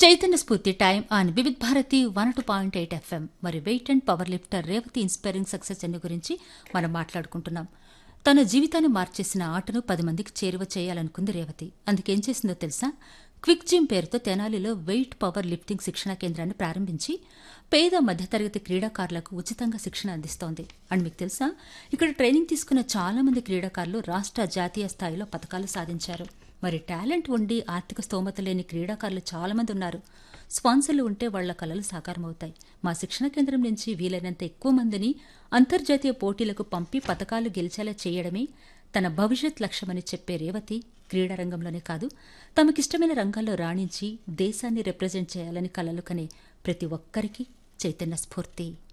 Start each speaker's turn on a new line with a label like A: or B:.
A: Chaitanya Spoorthi time on Vividh Bharati one two point eight FM మరి weight and power lifter Revathi inspiring success అన్ని గురించి మనం మాట్లాడుకుంటున్నాం తన జీవితాన్ని మార్చేసిన ఆటను పది మందికి చేరువ చేయాలనుకుంది రేవతి అందుకేం చేసిందో తెలుసా క్విక్ జిమ్ పేరుతో తెనాలిలో వెయిట్ పవర్ లిఫ్టింగ్ శిక్షణ కేంద్రాన్ని ప్రారంభించి పేద మధ్యతరగతి క్రీడాకారులకు ఉచితంగా శిక్షణ అందిస్తోంది అండ్ మీకు తెలుసా ఇక్కడ ట్రైనింగ్ తీసుకున్న చాలా మంది క్రీడాకారులు రాష్ట్ర జాతీయ స్థాయిలో పథకాలు సాధించారు మరి టాలెంట్ ఉండి ఆర్థిక స్తోమత లేని క్రీడాకారులు చాలా మంది ఉన్నారు స్పాన్సర్లు ఉంటే వాళ్ల కలలు సాకారమవుతాయి మా శిక్షణ కేంద్రం నుంచి వీలైనంత ఎక్కువ మందిని అంతర్జాతీయ పోటీలకు పంపి పథకాలు గెలిచేలా చేయడమే తన భవిష్యత్ లక్ష్యమని చెప్పే రేవతి క్రీడా రంగంలోనే కాదు తమకిష్టమైన రంగాల్లో రాణించి దేశాన్ని రిప్రజెంట్ చేయాలని కలలు కనే ప్రతి ఒక్కరికి చైతన్య స్ఫూర్తి